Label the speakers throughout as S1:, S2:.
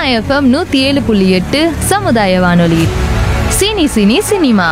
S1: Sona FM நூத்தி ஏழு புள்ளி எட்டு சமுதாய வானொலி சினி சினி சினிமா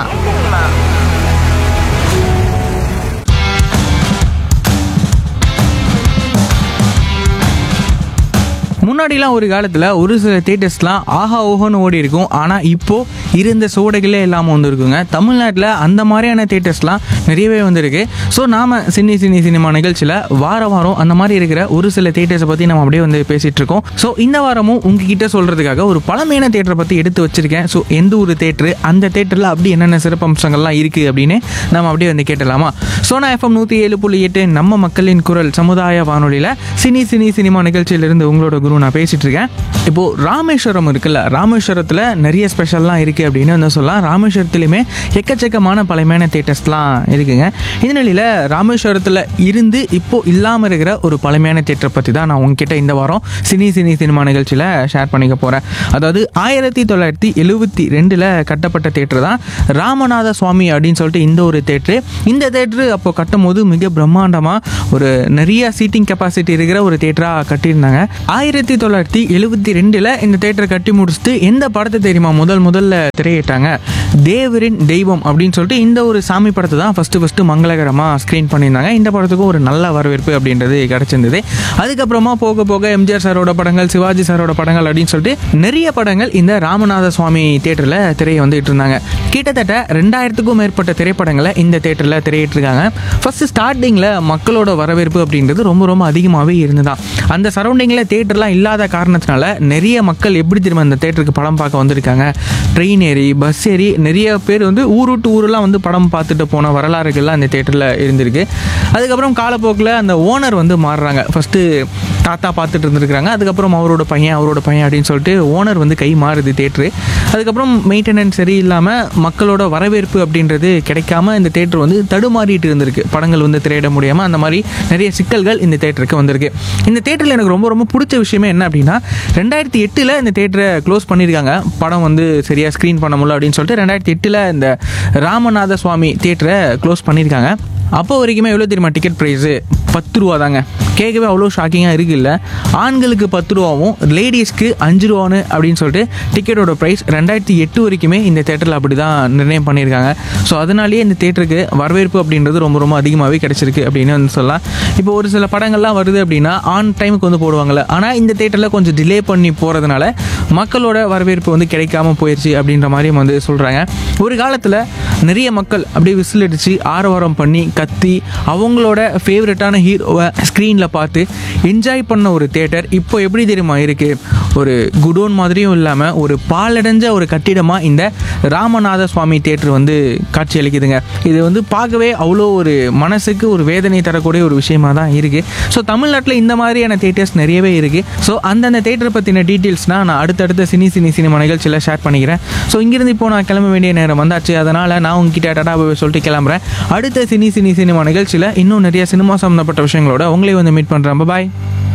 S2: முன்னாடிலாம் ஒரு காலத்தில் ஒரு சில தேட்டர்ஸ்லாம் ஆஹா ஓஹோன்னு ஓடி இருக்கும் ஆனால் இப்போ இருந்த சோடைகளே இல்லாமல் வந்துருக்குங்க தமிழ்நாட்டில் அந்த மாதிரியான தேட்டர்ஸ்லாம் நிறையவே வந்திருக்கு ஸோ நாம் சினி சினி சினிமா நிகழ்ச்சியில் வார வாரம் அந்த மாதிரி இருக்கிற ஒரு சில தேட்டர்ஸை பற்றி நம்ம அப்படியே வந்து பேசிகிட்டு இருக்கோம் ஸோ இந்த வாரமும் உங்ககிட்ட சொல்கிறதுக்காக ஒரு பழமையான தேட்டரை பற்றி எடுத்து வச்சிருக்கேன் ஸோ எந்த ஒரு தேட்டரு அந்த தேட்டரில் அப்படி என்னென்ன சிறப்பம்சங்கள்லாம் இருக்குது அப்படின்னு நம்ம அப்படியே வந்து கேட்டலாமா சோனா எஃப்எம் நூற்றி ஏழு புள்ளி எட்டு நம்ம மக்களின் குரல் சமுதாய வானொலியில் சினி சினி சினிமா நிகழ்ச்சியிலிருந்து உங்களோட குரு நான் பேசிட்டு இருக்கேன் இப்போ ராமேஸ்வரம் இருக்குல்ல ராமேஸ்வரத்தில் நிறைய ஸ்பெஷல்லாம் இருக்குது அப்படின்னு வந்து சொல்லலாம் ராமேஸ்வரத்துலையுமே எக்கச்சக்கமான பழமையான தேட்டர்ஸ்லாம் இருக்குங்க இந்த நிலையில் ராமேஸ்வரத்தில் இருந்து இப்போ இல்லாமல் இருக்கிற ஒரு பழமையான தேட்டரை பற்றி தான் நான் உங்ககிட்ட இந்த வாரம் சினி சினி சினிமா நிகழ்ச்சியில் ஷேர் பண்ணிக்க போகிறேன் அதாவது ஆயிரத்தி தொள்ளாயிரத்தி எழுபத்தி ரெண்டில் கட்டப்பட்ட தேட்டர் தான் ராமநாத சுவாமி அப்படின்னு சொல்லிட்டு இந்த ஒரு தேட்ரு இந்த தேட்ரு அப்போ கட்டும் போது மிக பிரம்மாண்டமாக ஒரு நிறைய சீட்டிங் கெப்பாசிட்டி இருக்கிற ஒரு தேட்டராக கட்டியிருந்தாங்க ஆயிரத்தி தொள்ளாயிரத்தி எழுபத்தி ரெண்டில் இந்த தேட்டரை கட்டி முடிச்சுட்டு எந்த படத்தை தெரியுமா முதல் முதல்ல திரையிட்டாங்க தேவரின் தெய்வம் அப்படின்னு சொல்லிட்டு இந்த ஒரு சாமி படத்தை தான் ஃபஸ்ட்டு ஃபஸ்ட்டு மங்களகரமாக ஸ்க்ரீன் பண்ணியிருந்தாங்க இந்த படத்துக்கும் ஒரு நல்ல வரவேற்பு அப்படின்றது கிடச்சிருந்தது அதுக்கப்புறமா போக போக எம்ஜிஆர் சாரோட படங்கள் சிவாஜி சாரோட படங்கள் அப்படின்னு சொல்லிட்டு நிறைய படங்கள் இந்த ராமநாத சுவாமி தேட்டரில் திரையை வந்துட்டு இருந்தாங்க கிட்டத்தட்ட ரெண்டாயிரத்துக்கும் மேற்பட்ட திரைப்படங்களை இந்த தேட்டரில் திரையிட்டிருக்காங்க ஃபர்ஸ்ட் ஸ்டார்டிங்கில் மக்களோட வரவேற்பு அப்படின்றது ரொம்ப ரொம்ப அதிகமாகவே இருந்துதான் அந்த சரௌண்டிங்கில் தேட்டர்லாம் இல்லாத காரணத்தினால நிறைய மக்கள் எப்படி திரும்ப அந்த தேட்டருக்கு படம் பார்க்க வந்திருக்காங்க ட்ரெயின் ஏறி பஸ் ஏறி நிறைய பேர் வந்து ஊர் விட்டு ஊரெல்லாம் வந்து படம் பார்த்துட்டு போன வரலாறுகள்லாம் அந்த தேட்டரில் இருந்திருக்கு அதுக்கப்புறம் காலப்போக்கில் அந்த ஓனர் வந்து மாறுறாங்க ஃபஸ்ட்டு தாத்தா பார்த்துட்டு இருந்திருக்காங்க அதுக்கப்புறம் அவரோட பையன் அவரோட பையன் அப்படின்னு சொல்லிட்டு ஓனர் வந்து கை மாறுது தேட்ரு அதுக்கப்புறம் மெயின்டெனன்ஸ் சரியில்லாமல் மக்களோட வரவேற்பு அப்படின்றது கிடைக்காம இந்த தேட்டர் வந்து தடுமாறிட்டு இருந்திருக்கு படங்கள் வந்து திரையிட முடியாமல் அந்த மாதிரி நிறைய சிக்கல்கள் இந்த தேட்டருக்கு வந்திருக்கு இந்த தேட்டரில் எனக்கு ரொம்ப ரொம்ப பிடிச்ச விஷயமே என்ன அப்படின்னா ரெண்டாயிரத்தி எட்டில் இந்த தேட்டரை க்ளோஸ் பண்ணியிருக்காங்க படம் வந்து சரியாக ஸ்க்ரீன் பண்ண முடியல அப்படின்னு சொல்லிட்டு ரெண்டாயிரத்தி எட்டில் இந்த ராமநாத சுவாமி தேட்டரை க்ளோஸ் பண்ணியிருக்காங்க அப்போ வரைக்குமே எவ்வளோ தெரியுமா டிக்கெட் ப்ரைஸு பத்து ரூபா தாங்க கேட்கவே அவ்வளோ ஷாக்கிங்காக இருக்குல்ல ஆண்களுக்கு பத்து ரூபாவும் லேடிஸ்க்கு அஞ்சு ரூபான்னு அப்படின்னு சொல்லிட்டு டிக்கெட்டோட ப்ரைஸ் ரெண்டாயிரத்தி எட்டு வரைக்குமே இந்த தேட்டரில் அப்படி தான் நிர்ணயம் பண்ணியிருக்காங்க ஸோ அதனாலேயே இந்த தேட்டருக்கு வரவேற்பு அப்படின்றது ரொம்ப ரொம்ப அதிகமாகவே கிடச்சிருக்கு அப்படின்னு வந்து சொல்லலாம் இப்போ ஒரு சில படங்கள்லாம் வருது அப்படின்னா ஆன் டைமுக்கு வந்து போடுவாங்கள்ல ஆனால் இந்த தேட்டரில் கொஞ்சம் டிலே பண்ணி போகிறதுனால மக்களோட வரவேற்பு வந்து கிடைக்காம போயிடுச்சு அப்படின்ற மாதிரியும் வந்து சொல்கிறாங்க ஒரு காலத்தில் நிறைய மக்கள் அப்படியே விசில் அடித்து ஆரவாரம் பண்ணி கத்தி அவங்களோட ஃபேவரட்டான ஹீரோவை ஸ்க்ரீனில் பார்த்து என்ஜாய் பண்ண ஒரு தேட்டர் இப்போ எப்படி தெரியுமா இருக்குது ஒரு குடோன் மாதிரியும் இல்லாமல் ஒரு பாலடைஞ்ச ஒரு கட்டிடமாக இந்த ராமநாத சுவாமி தேட்டர் வந்து காட்சி அளிக்குதுங்க இது வந்து பார்க்கவே அவ்வளோ ஒரு மனசுக்கு ஒரு வேதனை தரக்கூடிய ஒரு விஷயமா தான் இருக்குது ஸோ தமிழ்நாட்டில் இந்த மாதிரியான தேட்டர்ஸ் நிறையவே இருக்குது ஸோ அந்தந்த தேட்டரை பற்றின டீட்டெயில்ஸ்னால் நான் அடுத்தடுத்த சினி சினி சினிமா நிகழ்ச்சியில் ஷேர் பண்ணிக்கிறேன் ஸோ இங்கிருந்து இப்போ நான் கிளம்ப வேண்டிய நேரம் வந்தாச்சு அதனால் நான் உங்ககிட்ட டாடா பாய் சொல்லிட்டு கிளம்புறேன் அடுத்த சினி சினி சினிமா நிகழ்ச்சியில் இன்னும் நிறைய சினிமா சம்மந்தப்பட்ட விஷயங்களோட உங்களே வந்து மீட் பண்ணுறேன் பாய்